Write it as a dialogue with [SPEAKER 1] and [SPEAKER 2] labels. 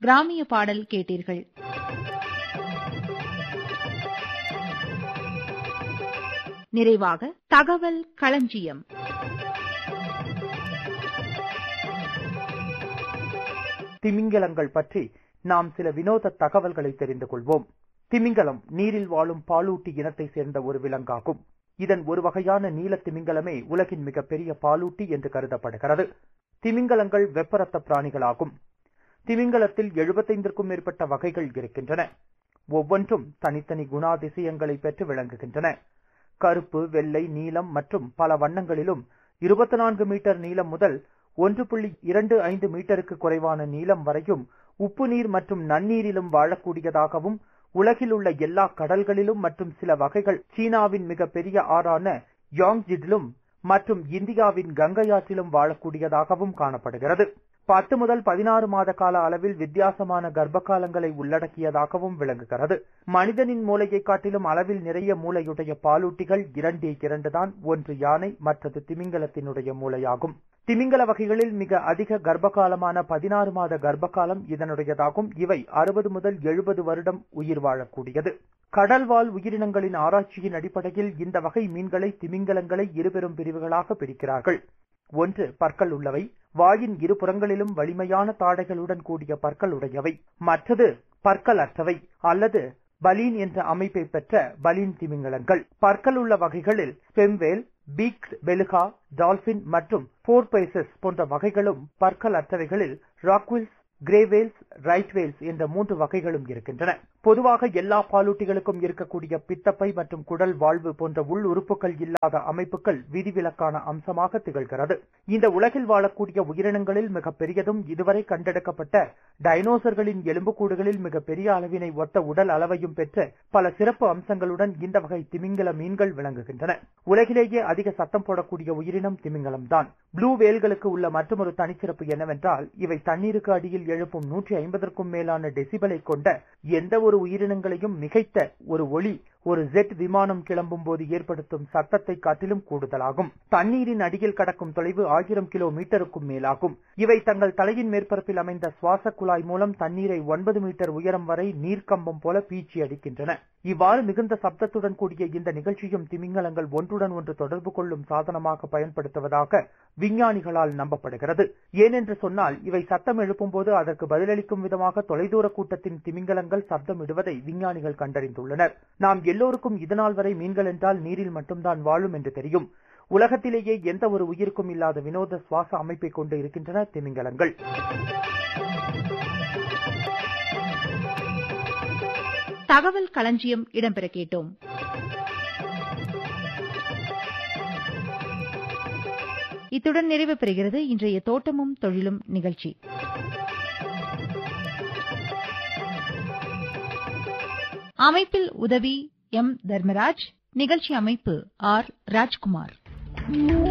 [SPEAKER 1] கிராமிய பாடல் கேட்டீர்கள் நிறைவாக தகவல் களஞ்சியம்
[SPEAKER 2] திமிங்கலங்கள் பற்றி நாம் சில வினோத தகவல்களை தெரிந்து கொள்வோம் திமிங்கலம் நீரில் வாழும் பாலூட்டி இனத்தை சேர்ந்த ஒரு விலங்காகும் இதன் ஒரு வகையான நீல திமிங்கலமே உலகின் மிகப்பெரிய பாலூட்டி என்று கருதப்படுகிறது திமிங்கலங்கள் வெப்பரத்த பிராணிகளாகும் திமிங்கலத்தில் எழுபத்தைந்திற்கும் மேற்பட்ட வகைகள் இருக்கின்றன ஒவ்வொன்றும் தனித்தனி குணாதிசயங்களை பெற்று விளங்குகின்றன கருப்பு வெள்ளை நீலம் மற்றும் பல வண்ணங்களிலும் இருபத்தி நான்கு மீட்டர் நீளம் முதல் ஒன்று புள்ளி இரண்டு ஐந்து மீட்டருக்கு குறைவான நீளம் வரையும் உப்பு நீர் மற்றும் நன்னீரிலும் வாழக்கூடியதாகவும் உலகில் உள்ள எல்லா கடல்களிலும் மற்றும் சில வகைகள் சீனாவின் மிக பெரிய ஆறான யாங்ஜிடிலும் மற்றும் இந்தியாவின் கங்கையாற்றிலும் வாழக்கூடியதாகவும் காணப்படுகிறது பத்து முதல் பதினாறு மாத கால அளவில் வித்தியாசமான கர்ப்ப காலங்களை உள்ளடக்கியதாகவும் விளங்குகிறது மனிதனின் மூளையை காட்டிலும் அளவில் நிறைய மூளையுடைய பாலூட்டிகள் இரண்டே இரண்டுதான் ஒன்று யானை மற்றது திமிங்கலத்தினுடைய மூளையாகும் திமிங்கல வகைகளில் மிக அதிக கர்ப்ப காலமான பதினாறு மாத கர்ப்ப காலம் இதனுடையதாகும் இவை அறுபது முதல் எழுபது வருடம் உயிர் வாழக்கூடியது கடல்வாழ் உயிரினங்களின் ஆராய்ச்சியின் அடிப்படையில் இந்த வகை மீன்களை திமிங்கலங்களை இருபெரும் பிரிவுகளாக பிரிக்கிறார்கள் ஒன்று பற்கள் உள்ளவை வாயின் இரு புறங்களிலும் வலிமையான தாடைகளுடன் கூடிய பற்கள் உடையவை மற்றது பற்கள் அற்றவை அல்லது பலீன் என்ற அமைப்பை பெற்ற பலீன் திமிங்கலங்கள் பற்கள் உள்ள வகைகளில் ஸ்பெம்வேல் பீக் பெலுகா டால்பின் மற்றும் போர்பைசஸ் போன்ற வகைகளும் பற்கள் அற்றவைகளில் ராக்வில்ஸ் கிரேவேல்ஸ் ரைட்வேல்ஸ் என்ற மூன்று வகைகளும் இருக்கின்றன பொதுவாக எல்லா பாலூட்டிகளுக்கும் இருக்கக்கூடிய பித்தப்பை மற்றும் குடல் வாழ்வு போன்ற உள் உறுப்புகள் இல்லாத அமைப்புகள் விதிவிலக்கான அம்சமாக திகழ்கிறது இந்த உலகில் வாழக்கூடிய உயிரினங்களில் மிக பெரியதும் இதுவரை கண்டெடுக்கப்பட்ட டைனோசர்களின் எலும்புக்கூடுகளில் மிக பெரிய அளவினை ஒத்த உடல் அளவையும் பெற்ற பல சிறப்பு அம்சங்களுடன் இந்த வகை திமிங்கல மீன்கள் விளங்குகின்றன உலகிலேயே அதிக சத்தம் போடக்கூடிய உயிரினம் திமிங்கலம் தான் ப்ளூ வேல்களுக்கு உள்ள மற்றொரு தனிச்சிறப்பு என்னவென்றால் இவை தண்ணீருக்கு அடியில் எழுப்பும் நூற்றி ஐம்பதற்கும் மேலான டெசிபலை கொண்ட எந்த ஒரு உயிரினங்களையும் மிகைத்த ஒரு ஒளி ஒரு ஜெட் விமானம் கிளம்பும் போது ஏற்படுத்தும் சத்தத்தை காட்டிலும் கூடுதலாகும் தண்ணீரின் அடியில் கடக்கும் தொலைவு ஆயிரம் கிலோமீட்டருக்கும் மேலாகும் இவை தங்கள் தலையின் மேற்பரப்பில் அமைந்த சுவாச குழாய் மூலம் தண்ணீரை ஒன்பது மீட்டர் உயரம் வரை நீர்க்கம்பம் போல பீச்சி அடிக்கின்றன இவ்வாறு மிகுந்த சப்தத்துடன் கூடிய இந்த நிகழ்ச்சியும் திமிங்கலங்கள் ஒன்றுடன் ஒன்று தொடர்பு கொள்ளும் சாதனமாக பயன்படுத்துவதாக விஞ்ஞானிகளால் நம்பப்படுகிறது ஏனென்று சொன்னால் இவை சத்தம் எழுப்பும் போது அதற்கு பதிலளிக்கும் விதமாக தொலைதூர கூட்டத்தின் திமிங்கலங்கள் சப்தம் இடுவதை விஞ்ஞானிகள் கண்டறிந்துள்ளனர் நாம் எல்லோருக்கும் இதனால் வரை மீன்கள் என்றால் நீரில் மட்டும்தான் வாழும் என்று தெரியும் உலகத்திலேயே எந்த ஒரு உயிருக்கும் இல்லாத வினோத சுவாச அமைப்பை கொண்டு இருக்கின்றன திமிங்கலங்கள்
[SPEAKER 1] தகவல் களஞ்சியம் இடம்பெற கேட்டோம் இத்துடன் நிறைவு பெறுகிறது இன்றைய தோட்டமும் தொழிலும் நிகழ்ச்சி அமைப்பில் உதவி எம் தர்மராஜ் நிகழ்ச்சி அமைப்பு ஆர் ராஜ்குமார்